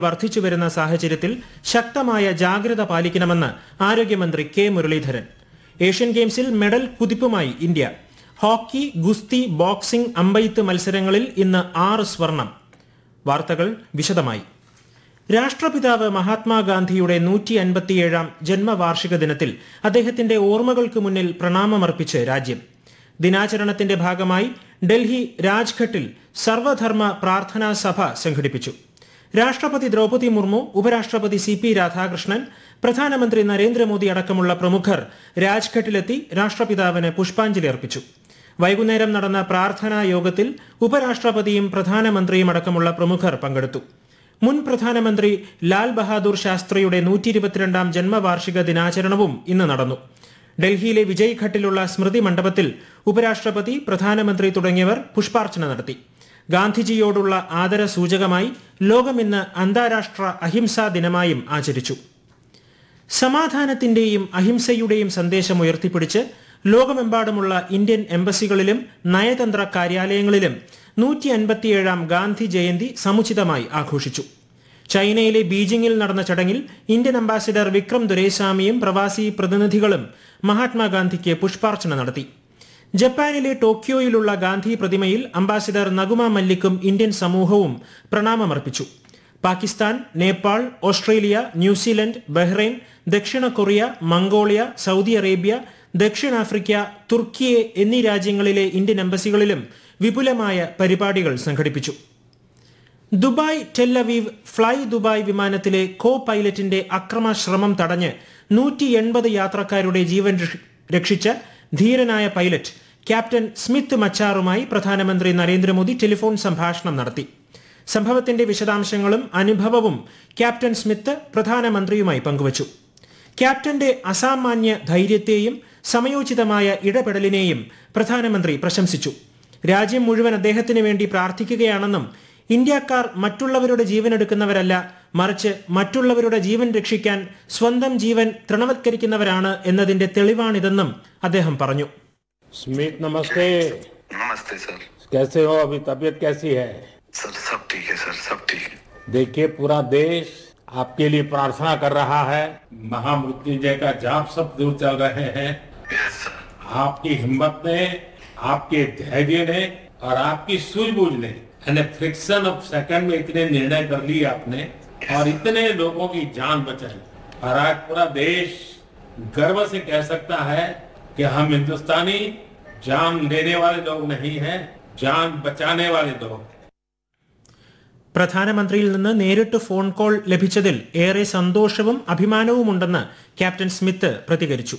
വർദ്ധിച്ചുവരുന്ന സാഹചര്യത്തിൽ ശക്തമായ ജാഗ്രത പാലിക്കണമെന്ന് ആരോഗ്യമന്ത്രി കെ മുരളീധരൻ ഏഷ്യൻ ഗെയിംസിൽ മെഡൽ കുതിപ്പുമായി ഇന്ത്യ ഹോക്കി ഗുസ്തി ബോക്സിംഗ് അമ്പെയ്ത്ത് മത്സരങ്ങളിൽ ഇന്ന് ആറ് സ്വർണം വാർത്തകൾ വിശദമായി രാഷ്ട്രപിതാവ് മഹാത്മാഗാന്ധിയുടെ നൂറ്റി അൻപത്തിയേഴാം ജന്മവാർഷിക ദിനത്തിൽ അദ്ദേഹത്തിന്റെ ഓർമ്മകൾക്ക് മുന്നിൽ പ്രണാമമർപ്പിച്ച് രാജ്യം ദിനാചരണത്തിന്റെ ഭാഗമായി ഡൽഹി രാജ്ഘട്ടിൽ സർവധർമ്മ പ്രാർത്ഥനാ സഭ സംഘടിപ്പിച്ചു രാഷ്ട്രപതി ദ്രൗപദി മുർമു ഉപരാഷ്ട്രപതി സി പി രാധാകൃഷ്ണൻ പ്രധാനമന്ത്രി നരേന്ദ്രമോദി അടക്കമുള്ള പ്രമുഖർ രാജ്ഘട്ടിലെത്തി രാഷ്ട്രപിതാവിന് പുഷ്പാഞ്ജലി അർപ്പിച്ചു വൈകുന്നേരം നടന്ന പ്രാർത്ഥനാ യോഗത്തിൽ ഉപരാഷ്ട്രപതിയും പ്രധാനമന്ത്രിയും അടക്കമുള്ള പ്രമുഖർ പങ്കെടുത്തു മുൻ പ്രധാനമന്ത്രി ലാൽ ബഹാദൂർ ശാസ്ത്രിയുടെ നൂറ്റി ഇരുപത്തിരണ്ടാം ജന്മവാർഷിക ദിനാചരണവും ഇന്ന് നടന്നു ഡൽഹിയിലെ വിജയ് ഘട്ടിലുള്ള സ്മൃതി മണ്ഡപത്തിൽ ഉപരാഷ്ട്രപതി പ്രധാനമന്ത്രി തുടങ്ങിയവർ പുഷ്പാർച്ചന നടത്തി ഗാന്ധിജിയോടുള്ള ആദര സൂചകമായി ലോകം ഇന്ന് അന്താരാഷ്ട്ര അഹിംസാ ദിനമായും ആചരിച്ചു സമാധാനത്തിന്റെയും അഹിംസയുടെയും സന്ദേശം ഉയർത്തിപ്പിടിച്ച് ലോകമെമ്പാടുമുള്ള ഇന്ത്യൻ എംബസികളിലും നയതന്ത്ര കാര്യാലയങ്ങളിലും നൂറ്റി അൻപത്തിയേഴാം ഗാന്ധി ജയന്തി സമുചിതമായി ആഘോഷിച്ചു ചൈനയിലെ ബീജിംഗിൽ നടന്ന ചടങ്ങിൽ ഇന്ത്യൻ അംബാസിഡർ വിക്രം ദുരൈസ്വാമിയും പ്രവാസി പ്രതിനിധികളും മഹാത്മാഗാന്ധിക്ക് പുഷ്പാർച്ചന നടത്തി ജപ്പാനിലെ ടോക്കിയോയിലുള്ള ഗാന്ധി പ്രതിമയിൽ അംബാസിഡർ നഗുമ മല്ലിക്കും ഇന്ത്യൻ സമൂഹവും പ്രണാമമർപ്പിച്ചു പാകിസ്ഥാൻ നേപ്പാൾ ഓസ്ട്രേലിയ ന്യൂസിലൻഡ് ബഹ്റൈൻ ദക്ഷിണ കൊറിയ മംഗോളിയ സൗദി അറേബ്യ ദക്ഷിണാഫ്രിക്ക തുർക്കിയെ എന്നീ രാജ്യങ്ങളിലെ ഇന്ത്യൻ എംബസികളിലും വിപുലമായ പരിപാടികൾ സംഘടിപ്പിച്ചു ദുബായ് ടെല്ലവീവ് ഫ്ലൈ ദുബായ് വിമാനത്തിലെ കോ പൈലറ്റിന്റെ അക്രമശ്രമം തടഞ്ഞ് നൂറ്റി എൺപത് യാത്രക്കാരുടെ ജീവൻ രക്ഷ- രക്ഷിച്ച ധീരനായ പൈലറ്റ് ക്യാപ്റ്റൻ സ്മിത്ത് മച്ചാറുമായി പ്രധാനമന്ത്രി നരേന്ദ്രമോദി ടെലിഫോൺ സംഭാഷണം നടത്തി സംഭവത്തിന്റെ വിശദാംശങ്ങളും അനുഭവവും ക്യാപ്റ്റൻ സ്മിത്ത് പ്രധാനമന്ത്രിയുമായി പങ്കുവച്ചു ക്യാപ്റ്റന്റെ അസാമാന്യ ധൈര്യത്തെയും സമയോചിതമായ ഇടപെടലിനെയും പ്രധാനമന്ത്രി പ്രശംസിച്ചു രാജ്യം മുഴുവൻ അദ്ദേഹത്തിന് വേണ്ടി പ്രാർത്ഥിക്കുകയാണെന്നും ഇന്ത്യക്കാർ മറ്റുള്ളവരുടെ ജീവൻ എടുക്കുന്നവരല്ല മറിച്ച് മറ്റുള്ളവരുടെ ജീവൻ രക്ഷിക്കാൻ സ്വന്തം ജീവൻ തൃണവത്കരിക്കുന്നവരാണ് എന്നതിന്റെ തെളിവാണിതെന്നും അദ്ദേഹം പറഞ്ഞു स्मित नमस्ते नमस्ते सर कैसे हो अभी तबीयत कैसी है सर सब ठीक है सर सब ठीक है देखिए पूरा देश आपके लिए प्रार्थना कर रहा है महामृत्युंजय का जाप सब दूर चल रहे हैं यस सर आपकी हिम्मत ने आपके धैर्य ने और आपकी सूझबूझ ने यानी फ्रिक्शन ऑफ सेकंड में इतने निर्णय कर लिए आपने और इतने लोगों की जान बचाई और आज पूरा देश गर्व से कह सकता है कि हम हिंदुस्तानी जान लेने वाले लोग नहीं हैं जान बचाने वाले लोग हैं പ്രധാനമന്ത്രിയിൽ നിന്ന് നേരിട്ട് ഫോൺ കോൾ ലഭിച്ചതിൽ ഏറെ സന്തോഷവും അഭിമാനവുമുണ്ടെന്ന് ക്യാപ്റ്റൻ സ്മിത്ത് പ്രതികരിച്ചു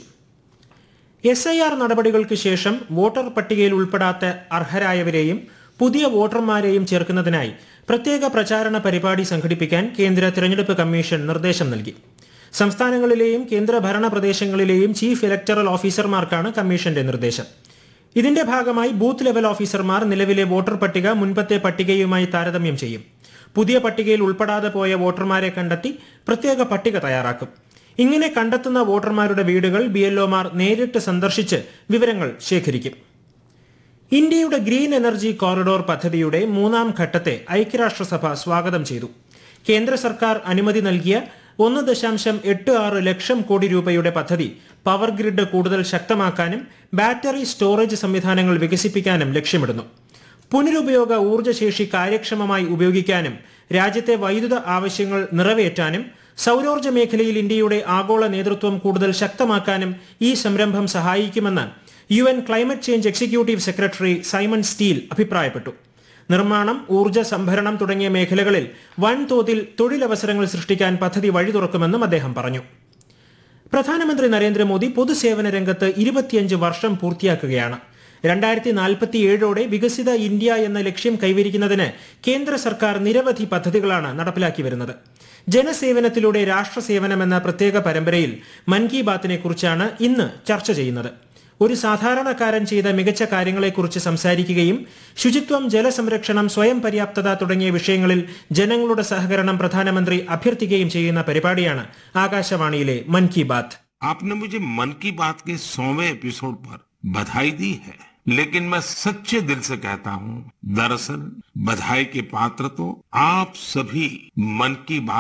എസ് ഐ ആർ നടപടികൾക്ക് ശേഷം വോട്ടർ പട്ടികയിൽ ഉൾപ്പെടാത്ത അർഹരായവരെയും പുതിയ വോട്ടർമാരെയും ചേർക്കുന്നതിനായി പ്രത്യേക പ്രചാരണ പരിപാടി സംഘടിപ്പിക്കാൻ കേന്ദ്ര തിരഞ്ഞെടുപ്പ് കമ്മീഷൻ നിർദ്ദേശം നൽകി സംസ്ഥാനങ്ങളിലെയും കേന്ദ്രഭരണ പ്രദേശങ്ങളിലെയും ചീഫ് ഇലക്ടറൽ ഓഫീസർമാർക്കാണ് കമ്മീഷന്റെ നിർദ്ദേശം ഇതിന്റെ ഭാഗമായി ബൂത്ത് ലെവൽ ഓഫീസർമാർ നിലവിലെ വോട്ടർ പട്ടിക മുൻപത്തെ പട്ടികയുമായി താരതമ്യം ചെയ്യും പുതിയ പട്ടികയിൽ ഉൾപ്പെടാതെ പോയ വോട്ടർമാരെ കണ്ടെത്തി പ്രത്യേക പട്ടിക തയ്യാറാക്കും ഇങ്ങനെ കണ്ടെത്തുന്ന വോട്ടർമാരുടെ വീടുകൾ ബി നേരിട്ട് സന്ദർശിച്ച് വിവരങ്ങൾ ശേഖരിക്കും ഇന്ത്യയുടെ ഗ്രീൻ എനർജി കോറിഡോർ പദ്ധതിയുടെ മൂന്നാം ഘട്ടത്തെ ഐക്യരാഷ്ട്രസഭ സ്വാഗതം ചെയ്തു കേന്ദ്ര സർക്കാർ അനുമതി നൽകിയ ഒന്ന് ദശാംശം എട്ട് ആറ് ലക്ഷം കോടി രൂപയുടെ പദ്ധതി പവർ ഗ്രിഡ് കൂടുതൽ ശക്തമാക്കാനും ബാറ്ററി സ്റ്റോറേജ് സംവിധാനങ്ങൾ വികസിപ്പിക്കാനും ലക്ഷ്യമിടുന്നു പുനരുപയോഗ ഊർജ്ജശേഷി കാര്യക്ഷമമായി ഉപയോഗിക്കാനും രാജ്യത്തെ വൈദ്യുത ആവശ്യങ്ങൾ നിറവേറ്റാനും സൗരോർജ്ജ മേഖലയിൽ ഇന്ത്യയുടെ ആഗോള നേതൃത്വം കൂടുതൽ ശക്തമാക്കാനും ഈ സംരംഭം സഹായിക്കുമെന്ന് U N climate change executive secretary Simon Steel അഭിപ്രായപ്പെട്ടു നിർമ്മാണം ഊർജ്ജ സംഭരണം തുടങ്ങിയ മേഖലകളിൽ വൻതോതിൽ തൊഴിലവസരങ്ങൾ സൃഷ്ടിക്കാൻ പദ്ധതി വഴി തുറക്കുമെന്നും അദ്ദേഹം പറഞ്ഞു പ്രധാനമന്ത്രി നരേന്ദ്രമോദി പൊതുസേവന രംഗത്ത് ഇരുപത്തിയഞ്ച് വർഷം പൂർത്തിയാക്കുകയാണ് രണ്ടായിരത്തി നാൽപ്പത്തിയേഴോടെ വികസിത ഇന്ത്യ എന്ന ലക്ഷ്യം കൈവരിക്കുന്നതിന് കേന്ദ്ര സർക്കാർ നിരവധി പദ്ധതികളാണ് നടപ്പിലാക്കി വരുന്നത് ജനസേവനത്തിലൂടെ രാഷ്ട്രസേവനം എന്ന പ്രത്യേക പരമ്പരയിൽ മൻ കി ബാത്തിനെ കുറിച്ചാണ് ഇന്ന് ചർച്ച ചെയ്യുന്നത് ഒരു സാധാരണക്കാരൻ ചെയ്ത മികച്ച കാര്യങ്ങളെക്കുറിച്ച് സംസാരിക്കുകയും ശുചിത്വം ജലസംരക്ഷണം സ്വയം പര്യാപ്തത തുടങ്ങിയ വിഷയങ്ങളിൽ ജനങ്ങളുടെ സഹകരണം പ്രധാനമന്ത്രി അഭ്യർത്ഥിക്കുകയും ചെയ്യുന്ന പരിപാടിയാണ് ആകാശവാണിയിലെ മൻ കി ബാത്ത് आपने मुझे मन की बात के सौवें एपिसोड पर बधाई दी है लेकिन मैं सच्चे दिल से कहता हूं दरअसल बधाई के पात्र तो आप सभी मन की बात